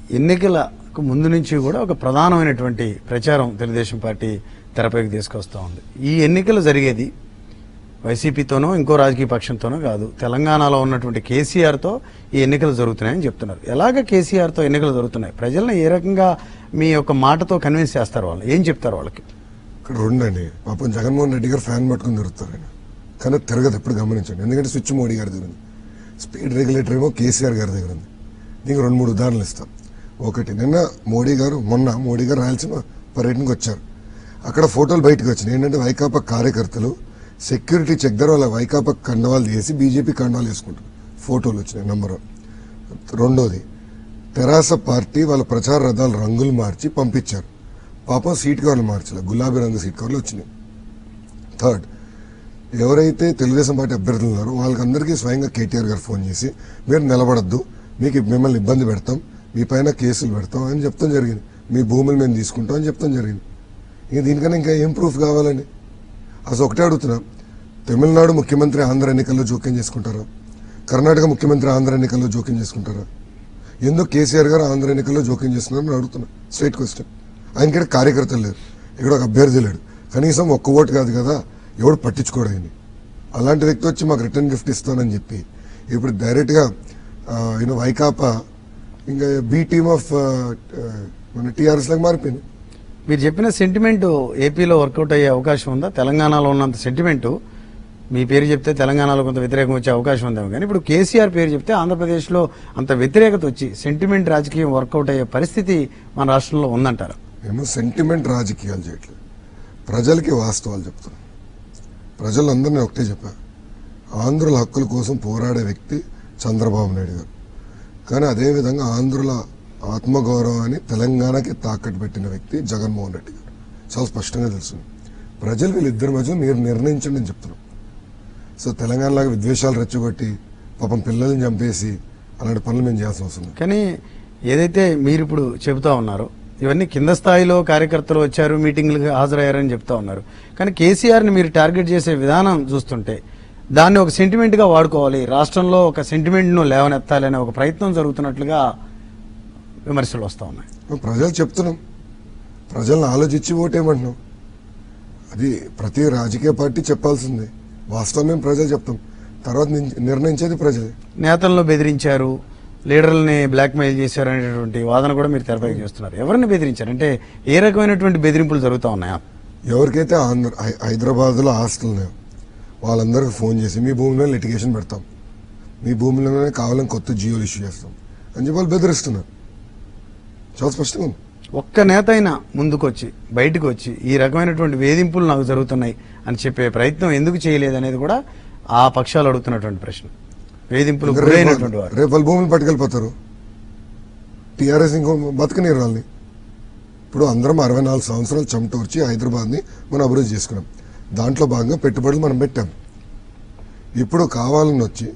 ఎన్నికలకు ముందు నుంచి కూడా ఒక ప్రధానమైనటువంటి ప్రచారం తెలుగుదేశం పార్టీ తెరపైకి తీసుకొస్తా ఉంది ఈ ఎన్నికలు జరిగేది వైసీపీతోనో ఇంకో రాజకీయ పక్షంతోనో కాదు తెలంగాణలో ఉన్నటువంటి కేసీఆర్తో ఈ ఎన్నికలు జరుగుతున్నాయని చెప్తున్నారు ఎలాగ కేసీఆర్తో ఎన్నికలు జరుగుతున్నాయి ప్రజలను ఏ రకంగా మీ యొక్క మాటతో కన్విన్స్ చేస్తారు వాళ్ళు ఏం చెప్తారు వాళ్ళకి ఇక్కడ రెండండి పాపం జగన్మోహన్ రెడ్డి గారు ఫ్యాన్ పట్టుకుని తిరుగుతారు ఆయన కానీ తిరగదు ఎప్పుడు గమనించండి ఎందుకంటే స్విచ్ మోడీ గారి దగ్గర ఉంది స్పీడ్ రెగ్యులేటర్ ఏమో కేసీఆర్ గారి దగ్గర ఉంది దీనికి రెండు మూడు ఉదాహరణలు ఇస్తాం ఒకటి నిన్న మోడీ గారు మొన్న మోడీ గారు రాయలసీమ పర్యటనకు వచ్చారు అక్కడ ఫోటోలు బయటకు వచ్చినాయి ఏంటంటే వైకాపా కార్యకర్తలు సెక్యూరిటీ చెక్ దగ్గర వాళ్ళ వైకాపా కండవాలు తీసి బీజేపీ కండవాలు వేసుకుంటారు ఫోటోలు వచ్చినాయి నంబర్ రెండోది తెరాస పార్టీ వాళ్ళ ప్రచార రథాలు రంగులు మార్చి పంపించారు పాపం సీట్ కవర్లు మార్చలే గులాబీ రంగు సీట్ కవర్లు వచ్చినాయి థర్డ్ ఎవరైతే తెలుగుదేశం పార్టీ అభ్యర్థులు ఉన్నారో వాళ్ళకందరికీ స్వయంగా కేటీఆర్ గారు ఫోన్ చేసి మీరు నిలబడద్దు మీకు మిమ్మల్ని ఇబ్బంది పెడతాం మీ పైన కేసులు పెడతాం అని చెప్తాం జరిగింది మీ భూములు మేము తీసుకుంటాం అని చెప్తాం జరిగింది ఇంక దీనికన్నా ఇంకా ఏం ప్రూఫ్ కావాలండి అసలు ఒకటే అడుగుతున్నా తమిళనాడు ముఖ్యమంత్రి ఆంధ్ర ఎన్నికల్లో జోక్యం చేసుకుంటారా కర్ణాటక ముఖ్యమంత్రి ఆంధ్ర ఎన్నికల్లో జోక్యం చేసుకుంటారా ఎందుకు కేసీఆర్ గారు ఆంధ్ర ఎన్నికల్లో జోక్యం చేస్తున్నారని అడుగుతున్నా స్ట్రైట్ క్వశ్చన్ ఆయనకి ఇక్కడ కార్యకర్తలు లేరు ఇక్కడ ఒక అభ్యర్థి లేడు కనీసం ఒక్క ఓటు కాదు కదా ఎవడు పట్టించుకోడు ఆయన అలాంటి వ్యక్తి వచ్చి మాకు రిటర్న్ గిఫ్ట్ ఇస్తానని చెప్పి ఇప్పుడు డైరెక్ట్గా యూనో వైకాపా ఇంకా బీ టీమ్ ఆఫ్ మన టీఆర్ఎస్ లాగా మారిపోయింది మీరు చెప్పిన సెంటిమెంట్ ఏపీలో వర్కౌట్ అయ్యే అవకాశం ఉందా తెలంగాణలో ఉన్నంత సెంటిమెంట్ మీ పేరు చెప్తే తెలంగాణలో కొంత వ్యతిరేకం వచ్చే అవకాశం ఉందేమో కానీ ఇప్పుడు కేసీఆర్ పేరు చెప్తే ఆంధ్రప్రదేశ్లో అంత వ్యతిరేకత వచ్చి సెంటిమెంట్ రాజకీయం వర్కౌట్ అయ్యే పరిస్థితి మన రాష్ట్రంలో ఉందంటారా మేము సెంటిమెంట్ రాజకీయాలు చేయట్లేదు ప్రజలకి వాస్తవాలు చెప్తున్నాం ప్రజలందరినీ ఒకటే చెప్పా ఆంధ్రుల హక్కుల కోసం పోరాడే వ్యక్తి చంద్రబాబు నాయుడు గారు కానీ అదేవిధంగా ఆంధ్రుల ఆత్మగౌరవాన్ని తెలంగాణకి తాకట్టు పెట్టిన వ్యక్తి జగన్మోహన్ రెడ్డి గారు చాలా స్పష్టంగా తెలుసు ప్రజలు వీళ్ళిద్దరి మధ్య మీరు నిర్ణయించండి అని చెప్తున్నాం సో తెలంగాణలాగా విద్వేషాలు రెచ్చగొట్టి పాపం పిల్లల్ని చంపేసి అలాంటి పనులు మేము చేయాల్సిన అవసరం లేదు. కానీ ఏదైతే మీరు ఇప్పుడు చెబుతా ఉన్నారో ఇవన్నీ కింద స్థాయిలో కార్యకర్తలు వచ్చారు మీటింగ్లకు హాజరయ్యారని చెప్తా ఉన్నారు కానీ కేసీఆర్ని మీరు టార్గెట్ చేసే విధానం చూస్తుంటే దాన్ని ఒక సెంటిమెంట్గా వాడుకోవాలి రాష్ట్రంలో ఒక సెంటిమెంట్ను లేవనెత్తాలనే ఒక ప్రయత్నం జరుగుతున్నట్లుగా విమర్శలు వస్తూ ఉన్నాయి మేము ప్రజలు చెప్తున్నాం ప్రజలను ఆలోచించి ఓటేమంటున్నాం అది ప్రతి రాజకీయ పార్టీ చెప్పాల్సిందే వాస్తవం మేము ప్రజలు చెప్తాం తర్వాత నిర్- నిర్ణయించేది ప్రజలే నేతలను బెదిరించారు లీడర్లని బ్లాక్మెయిల్ చేశారు అనేటువంటి వాదన కూడా మీరు తెరపైకి చేస్తున్నారు ఎవరిని బెదిరించారు అంటే ఏ రకమైనటువంటి బెదిరింపులు జరుగుతూ ఉన్నాయా ఎవరికైతే ఆంధ్ర హై- హైదరాబాద్లో ఆస్తులు ఉన్నాయో వాళ్ళందరికీ ఫోన్ చేసి మీ భూమిలో లిటిగేషన్ పెడతాం మీ భూమిలోనే కావాలని కొత్త జియోలు ఇష్యూ చేస్తాం అని చెప్పి వాళ్ళు బెదిరిస్తున్నారు చాలా స్పష్టంగా ఉంది ఒక్క నేత అయినా ముందుకొచ్చి బయటకు వచ్చి ఈ రకమైనటువంటి వేధింపులు నాకు జరుగుతున్నాయి అని చెప్పే ప్రయత్నం ఎందుకు చేయలేదనేది కూడా ఆ పక్షాలు అడుగుతున్నటువంటి ప్రశ్న వేధింపులు ఇంకా గురైనటువంటి రేపు వారు రేపు వాళ్ళు భూములు పట్టుకెళ్ళిపోతారు టీఆర్ఎస్ ఇంకో బతకనీరు వాళ్ళని ఇప్పుడు అందరం అరవై నాలుగు సంవత్సరాలు చెమటోర్చి హైదరాబాద్ని మనం అభివృద్ధి చేసుకున్నాం దాంట్లో భాగంగా పెట్టుబడులు మనం పెట్టాం ఇప్పుడు కావాలని వచ్చి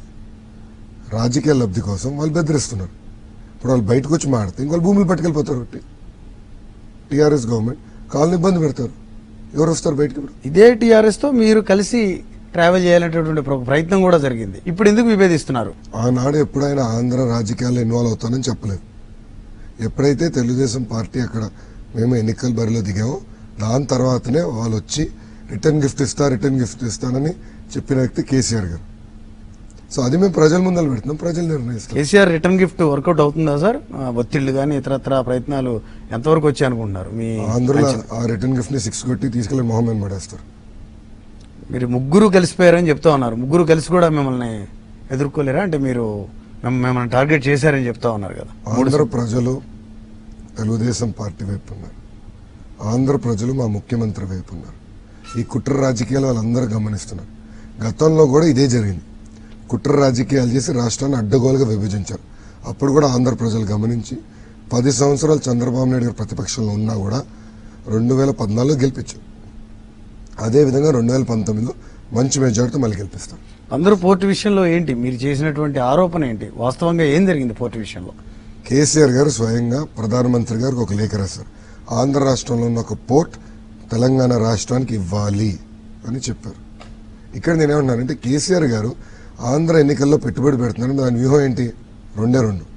రాజకీయ లబ్ధి కోసం వాళ్ళు బెదిరిస్తున్నారు ఇప్పుడు వాళ్ళు బయటకు వచ్చి మాడితే ఇంకో వాళ్ళు భూములు పట్టుకెళ్ళిపోతారు టీఆర్ఎస్ గవర్నమెంట్ కాళ్ళని ఇబ్బంది పెడతారు ఎవరు వస్తారు బయటకు ఇప్పుడు ఇదే టీఆర్ఎస్ తో మీరు కలిసి ట్రావెల్ చేయాలనేటటువంటి ఒక ప్రయత్నం కూడా జరిగింది ఇప్పుడు ఎందుకు విభేదిస్తున్నారు ఆనాడు ఎప్పుడైనా ఆంధ్ర రాజకీయాల్లో ఇన్వాల్వ్ అవుతానని చెప్పలేదు ఎప్పుడైతే తెలుగుదేశం పార్టీ అక్కడ మేము ఎన్నికల బరిలో దిగామో దాని తర్వాతనే వాళ్ళు వచ్చి రిటర్న్ గిఫ్ట్ ఇస్తా రిటర్న్ గిఫ్ట్ ఇస్తానని చెప్పిన వ్యక్తి కేసీఆర్ గారు సో అది మేము ప్రజల ముందర పెడుతున్నాం ప్రజలు నిర్ణయిస్తారు కేసీఆర్ రిటర్న్ గిఫ్ట్ వర్కౌట్ అవుతుందా సార్ ఆ, ఒత్తిళ్లు కానీ ఇతరత్ర ప్రయత్నాలు ఎంతవరకు వచ్చాయి అనుకుంటున్నారు మీ ఆంధ్రలో అంచనా? ఆ రిటర్న్ గిఫ్ట్ ని సిక్స్ కొట్టి తీసుకెళ్లి మొహమ్మద్ పడేస్తారు మీరు ముగ్గురు కలిసిపోయారని చెప్తా ఉన్నారు ముగ్గురు కలిసి కూడా మిమ్మల్ని ఎదుర్కోలేరా అంటే మీరు మిమ్- మిమ్మల్ని టార్గెట్ చేశారని చెప్తా ఉన్నారు కదా ఆంధ్ర ప్రజలు తెలుగుదేశం పార్టీ వైపు ఉన్నారు ఆంధ్ర ప్రజలు మా ముఖ్యమంత్రి వైపు ఉన్నారు ఈ కుట్ర రాజకీయాలు వాళ్ళందరూ గమనిస్తున్నారు గతంలో కూడా ఇదే జరిగింది కుట్ర రాజకీయాలు చేసి రాష్ట్రాన్ని అడ్డగోలుగా విభజించారు అప్పుడు కూడా ఆంధ్ర ప్రజలు గమనించి పది సంవత్సరాలు చంద్రబాబు నాయుడు గారు ప్రతిపక్షంలో ఉన్నా కూడా రెండు వేల పద్నాలుగులో గెలిపించారు అదేవిధంగా రెండు వేల పంతొమ్మిదిలో మంచి మెజార్టీతో మళ్ళీ గెలిపిస్తారు అందరూ పోర్టు విషయంలో ఏంటి మీరు చేసినటువంటి ఆరోపణ ఏంటి వాస్తవంగా ఏం జరిగింది పోర్టు విషయంలో కేసీఆర్ గారు స్వయంగా ప్రధానమంత్రి గారికి ఒక లేఖ రాశారు ఆంధ్ర రాష్ట్రంలో ఉన్న ఒక పోర్ట్ తెలంగాణ రాష్ట్రానికి ఇవ్వాలి అని చెప్పారు ఇక్కడ నేనేమంటున్నానంటే కేసీఆర్ గారు ఆంధ్ర ఎన్నికల్లో పెట్టుబడి పెడుతున్నారు దాని వ్యూహం ఏంటి రెండే రెండు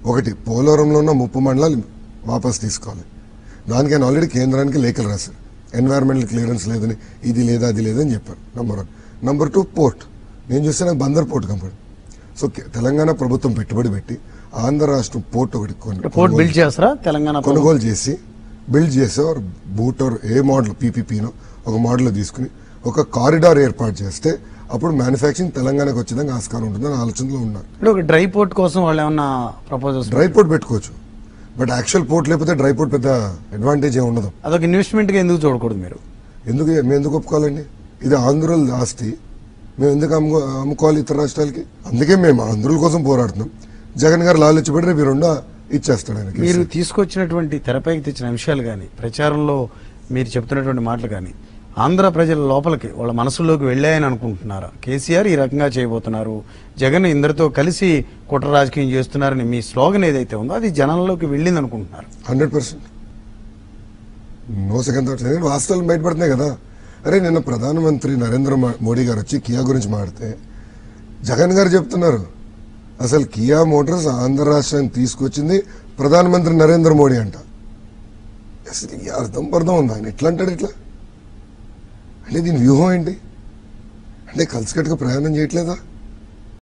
ఒకటి పోలవరంలో ఉన్న ముప్పు మండలాలు వాపస్ తీసుకోవాలి దానికి ఆయన ఆల్రెడీ కేంద్రానికి లేఖలు రాశారు ఎన్వైరన్మెంటల్ క్లియరెన్స్ లేదని ఇది లేదా అది లేదని చెప్పారు number one number two port నేను చూస్తే నాకు బందర్ పోర్ట్ కంపెనీ సో కే- తెలంగాణ ప్రభుత్వం పెట్టుబడి పెట్టి ఆంధ్ర రాష్ట్రం పోర్ట్ ఒకటి కొను- పోర్ట్ కొనుగోలు బిల్డ్ చేస్తారా తెలంగాణ ప్రభుత్వం? కొనుగోలు చేసి బిల్డ్ చేసే or BOOT or a model పీపీపీనో ఒక మోడల్ తీసుకుని ఒక కారిడార్ ఏర్పాటు చేస్తే అప్పుడు మ్యానుఫ్యాక్చరింగ్ తెలంగాణకు వచ్చేదానికి ఆస్కారం ఉంటుందని ఆలోచనలో ఉన్నారు ఇప్పుడు ఒక డ్రై పోర్ట్ కోసం వాళ్ళు ఏమన్నా ప్రపోజల్స్ డ్రై పోర్ట్ పెట్టుకోవచ్చు బట్ యాక్చువల్ పోర్ట్ లేకపోతే డ్రై పోర్ట్ పెద్ద అడ్వాంటేజ్ ఏమి ఉండదు అదొక ఇన్వెస్ట్మెంట్ గా ఎందుకు చూడకూడదు మీరు ఎందుకు మేము ఎందుకు ఒప్పుకోవాలండి ఇది ఆంధ్రుల ఆస్తి మేము ఎందుకు అమ్ము అమ్ముకోవాలి ఇతర రాష్ట్రాలకి అందుకే మేము ఆంధ్రుల కోసం పోరాడుతున్నాం జగన్ గారు లాలిచ్చిపడి రేపు ఈ రెండు ఇచ్చేస్తాడు ఆయనకి మీరు తీసుకొచ్చినటువంటి తెరపైకి తెచ్చిన అంశాలు కానీ ప్రచారంలో మీరు చెప్తున్నటువంటి మాటలు కానీ ఆంధ్ర ప్రజల లోపలికి వాళ్ళ మనసులోకి వెళ్ళాయని అనుకుంటున్నారా కేసీఆర్ ఈ రకంగా చేయబోతున్నారు జగన్ ఇందరితో కలిసి కుట్ర రాజకీయం చేస్తున్నారని మీ స్లోగన్ ఏదైతే ఉందో అది జనాల్లోకి వెళ్ళింది అనుకుంటున్నారు hundred percent no second thoughts ఎందుకంటే వాస్తవాలు బయటపడుతున్నాయి కదా అరే నిన్న ప్రధానమంత్రి నరేంద్ర మో- మోడీ గారు వచ్చి కియా గురించి మాడితే జగన్ గారు చెప్తున్నారు అసలు కియా మోటార్స్ ఆంధ్ర రాష్ట్రాన్ని తీసుకొచ్చింది ప్రధానమంత్రి నరేంద్ర మోడీ అంట అసలు ఈ అర్థం పర్థం ఉంది ఆయన ఎట్లా అంటాడు ఇట్లా అంటే దీని వ్యూహం ఏంటి అంటే కలిసికట్టుగా ప్రయాణం చేయట్లేదా